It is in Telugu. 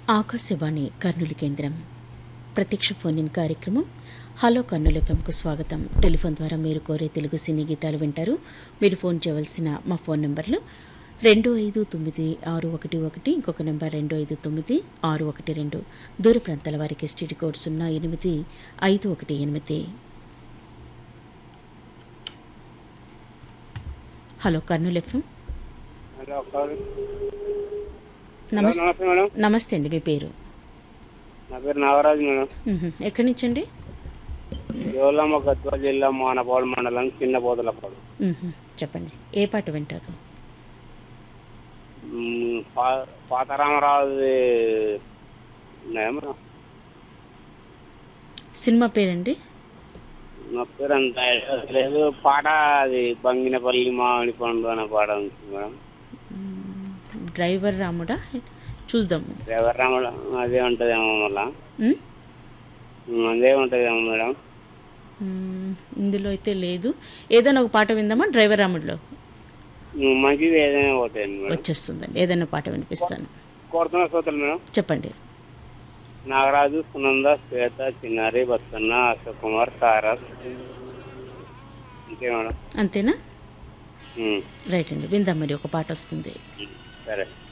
ఆకాశవాణి కర్నూలు కేంద్రం ప్రత్యక్ష ఫోన్ ఇన్ కార్యక్రమం హలో కర్నూలు ఎఫ్ఎంకు స్వాగతం టెలిఫోన్ ద్వారా మీరు కోరే తెలుగు సినీ గీతాలు వింటారు మీరు ఫోన్ చేయవలసిన మా ఫోన్ నంబర్లు రెండు ఐదు తొమ్మిది ఆరు ఒకటి ఒకటి ఇంకొక నెంబర్ రెండు ఐదు తొమ్మిది ఆరు ఒకటి రెండు దూర ప్రాంతాల వారికి ఎస్టీడీ కోడ్ సున్నా ఎనిమిది ఐదు ఒకటి ఎనిమిది హలో కర్నూలు ఎఫ్ఎం హలో కాదు. నమస్తే నమస్తే మేడం నమస్తే అండి మీ పేరు నా పేరు నాగరాజు మేడం మ్మ్. ఎక్కడి నుంచి అండి దేవలమ్మ గద్వాల జిల్లా మానపాడు మండలం చిన్న పోతలపాడు మ్మ్. చెప్పండి ఏ పాట వింటారు మ్మ్, పా- పాతారామరాజు ఉన్నాయా మేడం సినిమా పేరండి నా పేరు అంత ఐడియా లేదు పాట అది బంగినపల్లి మామిడి పండు అనే పాట ఉంది మేడం డ్రైవర్ రాముడా చూద్దాము డ్రైవర్ రామడ అదే ఉంటుందేమో మళ్ళా మ్మ్? మ్మ్, అదే ఉంటుందేమో మేడం మ్మ్. ఇందులో అయితే లేదు ఏదైనా ఒక పాట విందామా డ్రైవర్ రాముడిలో మ్మ్, మంచిది ఏదైనా పోతుంది మేడం వచ్చేస్తుందండి ఏదైనా పాట వినిపిస్తాను కోరుతున్న శ్రోతలు మేడం చెప్పండి నాగరాజు సునంద శ్వేత చిన్నారి బతుకన్న అశోక్ కుమార్ తారక్ అంతే మేడం అంతేనా మ్మ్. రైట్ అండి విందాం మరి ఒక పాట వస్తుంది సరే